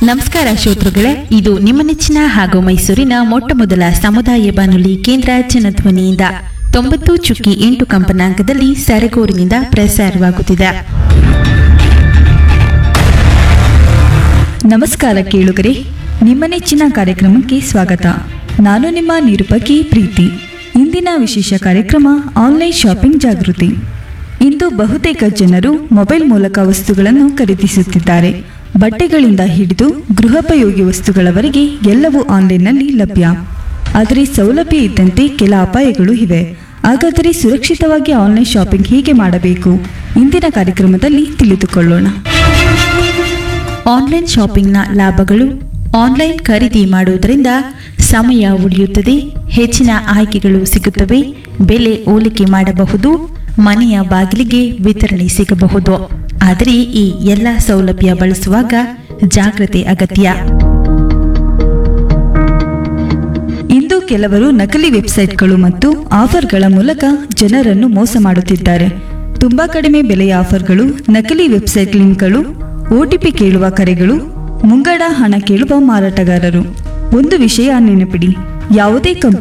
ನಮಸ್ಕಾರ ಶ್ರೋತೃಗಳೇ ಇದು ನಿಮ್ಮ ನೆಚ್ಚಿನ ಹಾಗೂ ಮೈಸೂರಿನ ಮೊಟ್ಟ ಮೊದಲ ಸಮುದಾಯ ಬಾನುಲಿ ಕೇಂದ್ರ ಜನಧ್ವನಿಯಿಂದ ತೊಂಬತ್ತು ಚುಕ್ಕಿ ಎಂಟು ಕಂಪನಾಂಕದಲ್ಲಿ ಸರಗೂರಿನಿಂದ ಪ್ರಸಾರವಾಗುತ್ತಿದೆ ನಮಸ್ಕಾರ ಕೇಳುಗರೆ ನಿಮ್ಮ ನೆಚ್ಚಿನ ಕಾರ್ಯಕ್ರಮಕ್ಕೆ ಸ್ವಾಗತ ನಾನು ನಿಮ್ಮ ನಿರೂಪಕಿ ಪ್ರೀತಿ ಇಂದಿನ ವಿಶೇಷ ಕಾರ್ಯಕ್ರಮ ಆನ್ಲೈನ್ ಶಾಪಿಂಗ್ ಜಾಗೃತಿ ಇಂದು ಬಹುತೇಕ ಜನರು ಮೊಬೈಲ್ ಮೂಲಕ ವಸ್ತುಗಳನ್ನು ಖರೀದಿಸುತ್ತಿದ್ದಾರೆ ಬಟ್ಟೆಗಳಿಂದ ಹಿಡಿದು ಗೃಹೋಪಯೋಗಿ ವಸ್ತುಗಳವರೆಗೆ ಎಲ್ಲವೂ ಆನ್ಲೈನ್ನಲ್ಲಿ ಲಭ್ಯ ಆದರೆ ಸೌಲಭ್ಯ ಇದ್ದಂತೆ ಕೆಲ ಅಪಾಯಗಳು ಇವೆ ಹಾಗಾದರೆ ಸುರಕ್ಷಿತವಾಗಿ ಆನ್ಲೈನ್ ಶಾಪಿಂಗ್ ಹೇಗೆ ಮಾಡಬೇಕು ಇಂದಿನ ಕಾರ್ಯಕ್ರಮದಲ್ಲಿ ತಿಳಿದುಕೊಳ್ಳೋಣ ಆನ್ಲೈನ್ ಶಾಪಿಂಗ್ನ ಲಾಭಗಳು ಆನ್ಲೈನ್ ಖರೀದಿ ಮಾಡುವುದರಿಂದ ಸಮಯ ಉಳಿಯುತ್ತದೆ ಹೆಚ್ಚಿನ ಆಯ್ಕೆಗಳು ಸಿಗುತ್ತವೆ ಬೆಲೆ ಹೋಲಿಕೆ ಮಾಡಬಹುದು ಮನೆಯ ಬಾಗಿಲಿಗೆ ವಿತರಣೆ ಸಿಗಬಹುದು ಆದರೆ ಈ ಎಲ್ಲ ಸೌಲಭ್ಯ ಬಳಸುವಾಗ ಜಾಗ್ರತೆ ಅಗತ್ಯ ಇಂದು ಕೆಲವರು ನಕಲಿ ವೆಬ್ಸೈಟ್ಗಳು ಮತ್ತು ಆಫರ್ಗಳ ಮೂಲಕ ಜನರನ್ನು ಮೋಸ ಮಾಡುತ್ತಿದ್ದಾರೆ ತುಂಬಾ ಕಡಿಮೆ ಬೆಲೆಯ ಆಫರ್ಗಳು ನಕಲಿ ವೆಬ್ಸೈಟ್ ಲಿಂಕ್ಗಳು ಒಟಿಪಿ ಕೇಳುವ ಕರೆಗಳು ಮುಂಗಡ ಹಣ ಕೇಳುವ ಮಾರಾಟಗಾರರು ಒಂದು ವಿಷಯ ನೆನಪಿಡಿ ಯಾವುದೇ ಕಂಪನಿ